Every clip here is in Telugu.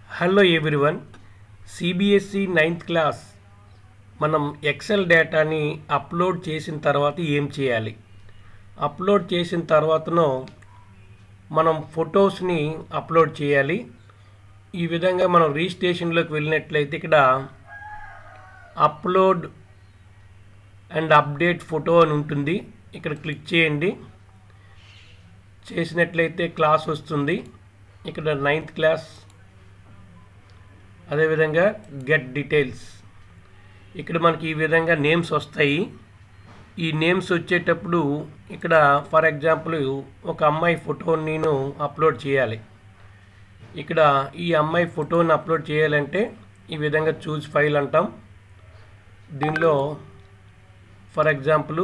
hello everyone CBSE ninth class మనం ఎక్సెల్ డేటాని అప్లోడ్ చేసిన తర్వాత ఏం చేయాలి అప్లోడ్ చేసిన తర్వాతను మనం ఫొటోస్ని అప్లోడ్ చేయాలి ఈ విధంగా మనం రిజిస్ట్రేషన్లోకి వెళ్ళినట్లయితే ఇక్కడ అప్లోడ్ అండ్ అప్డేట్ ఫోటో అని ఉంటుంది ఇక్కడ క్లిక్ చేయండి చేసినట్లయితే క్లాస్ వస్తుంది ఇక్కడ నైన్త్ క్లాస్ అదేవిధంగా గెట్ డీటెయిల్స్ ఇక్కడ మనకి ఈ విధంగా నేమ్స్ వస్తాయి ఈ నేమ్స్ వచ్చేటప్పుడు ఇక్కడ ఫర్ ఎగ్జాంపుల్ ఒక అమ్మాయి ఫోటోని నేను అప్లోడ్ చేయాలి ఇక్కడ ఈ అమ్మాయి ఫోటోని అప్లోడ్ చేయాలంటే ఈ విధంగా చూజ్ ఫైల్ అంటాం దీనిలో ఫర్ ఎగ్జాంపుల్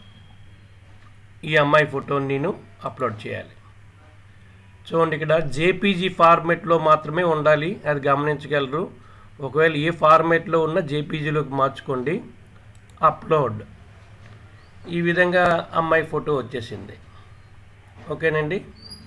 ఈ అమ్మాయి ఫోటోని నేను అప్లోడ్ చేయాలి చూడండి ఇక్కడ జేపీజీ ఫార్మేట్లో మాత్రమే ఉండాలి అది గమనించగలరు ఒకవేళ ఏ ఫార్మేట్లో ఉన్న జేపీజీలోకి మార్చుకోండి అప్లోడ్ ఈ విధంగా అమ్మాయి ఫోటో వచ్చేసింది ఓకేనండి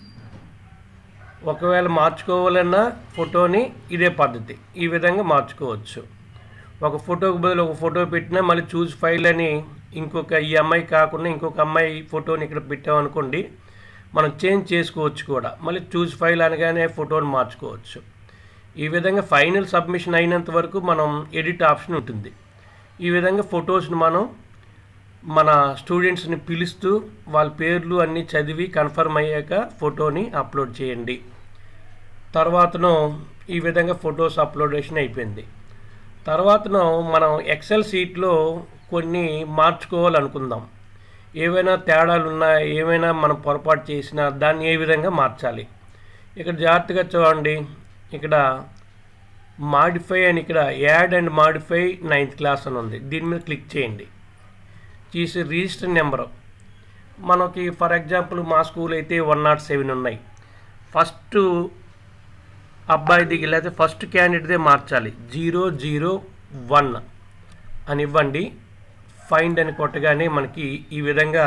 ఒకవేళ మార్చుకోవాలన్నా ఫోటోని ఇదే పద్ధతి ఈ విధంగా మార్చుకోవచ్చు ఒక ఫోటోకి బదులు ఒక ఫోటో పెట్టినా మళ్ళీ చూస్ ఫైల్ అని ఇంకొక ఈ అమ్మాయి కాకుండా ఇంకొక అమ్మాయి ఫోటోని ఇక్కడ పెట్టామనుకోండి మనం చేంజ్ చేసుకోవచ్చు కూడా మళ్ళీ చూస్ ఫైల్ అనగానే ఫోటోని మార్చుకోవచ్చు ఈ విధంగా ఫైనల్ సబ్మిషన్ అయినంత వరకు మనం ఎడిట్ ఆప్షన్ ఉంటుంది ఈ విధంగా ఫొటోస్ని మనం మన స్టూడెంట్స్ని పిలుస్తూ వాళ్ళ పేర్లు అన్నీ చదివి కన్ఫర్మ్ అయ్యాక ఫోటోని అప్లోడ్ చేయండి తర్వాతను ఈ విధంగా ఫొటోస్ అప్లోడేషన్ అయిపోయింది తర్వాతను మనం ఎక్సెల్ సీట్లో కొన్ని మార్చుకోవాలనుకుందాం ఏవైనా తేడాలు ఉన్నా ఏమైనా మనం పొరపాటు చేసినా దాన్ని ఏ విధంగా మార్చాలి ఇక్కడ జాగ్రత్తగా చూడండి ఇక్కడ మాడిఫై అని ఇక్కడ add and modify ninth class అని ఉంది దీని మీద క్లిక్ చేయండి చేసి రిజిస్టర్ నెంబరు మనకి ఫర్ ఎగ్జాంపుల్ మా స్కూల్ అయితే వన్ నాట్ సెవెన్ ఉన్నాయి ఫస్ట్ అబ్బాయిది లేకపోతే ఫస్ట్ క్యాండిడేట్దే మార్చాలి జీరో జీరో వన్ అని ఇవ్వండి ఫైండ్ అని కొట్టగానే మనకి ఈ విధంగా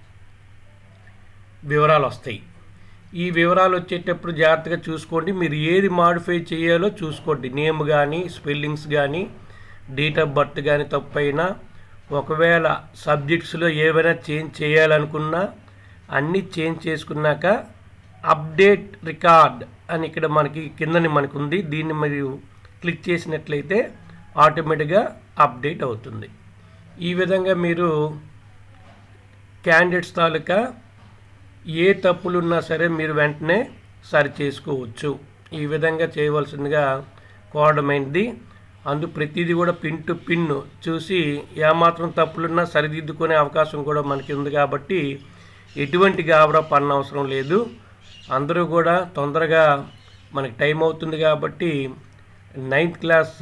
వివరాలు వస్తాయి ఈ వివరాలు వచ్చేటప్పుడు జాగ్రత్తగా చూసుకోండి మీరు ఏది మాడిఫై చేయాలో చూసుకోండి నేమ్ కానీ స్పెల్లింగ్స్ కానీ డేట్ ఆఫ్ బర్త్ కానీ తప్పైనా ఒకవేళ సబ్జెక్ట్స్లో ఏవైనా చేంజ్ చేయాలనుకున్నా అన్నీ చేంజ్ చేసుకున్నాక అప్డేట్ రికార్డ్ అని ఇక్కడ మనకి కిందని మనకు ఉంది దీన్ని మీరు క్లిక్ చేసినట్లయితే ఆటోమేటిక్గా అప్డేట్ అవుతుంది ఈ విధంగా మీరు క్యాండిడేట్స్ తాలూకా ఏ తప్పులున్నా సరే మీరు వెంటనే సరి చేసుకోవచ్చు ఈ విధంగా చేయవలసిందిగా కోరడమైనది అందు ప్రతిదీ కూడా పిన్ టు పిన్ చూసి ఏమాత్రం తప్పులున్నా సరిదిద్దుకునే అవకాశం కూడా మనకి ఉంది కాబట్టి ఎటువంటి గాబరా పన్న అవసరం లేదు అందరూ కూడా తొందరగా మనకి టైం అవుతుంది కాబట్టి నైన్త్ క్లాస్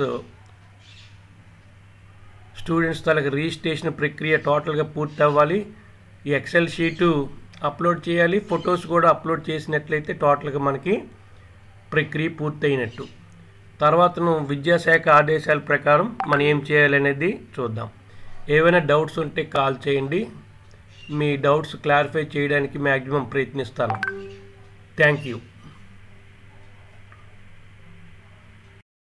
స్టూడెంట్స్ తాలూకు రిజిస్ట్రేషన్ ప్రక్రియ టోటల్గా పూర్తి అవ్వాలి ఈ ఎక్సెల్ షీటు అప్లోడ్ చేయాలి ఫొటోస్ కూడా అప్లోడ్ చేసినట్లయితే టోటల్గా మనకి ప్రక్రియ పూర్తయినట్టు తర్వాతను విద్యాశాఖ ఆదేశాల ప్రకారం మనం ఏం చేయాలనేది చూద్దాం ఏవైనా డౌట్స్ ఉంటే కాల్ చేయండి మీ డౌట్స్ క్లారిఫై చేయడానికి మ్యాక్సిమం ప్రయత్నిస్తాను థ్యాంక్ యూ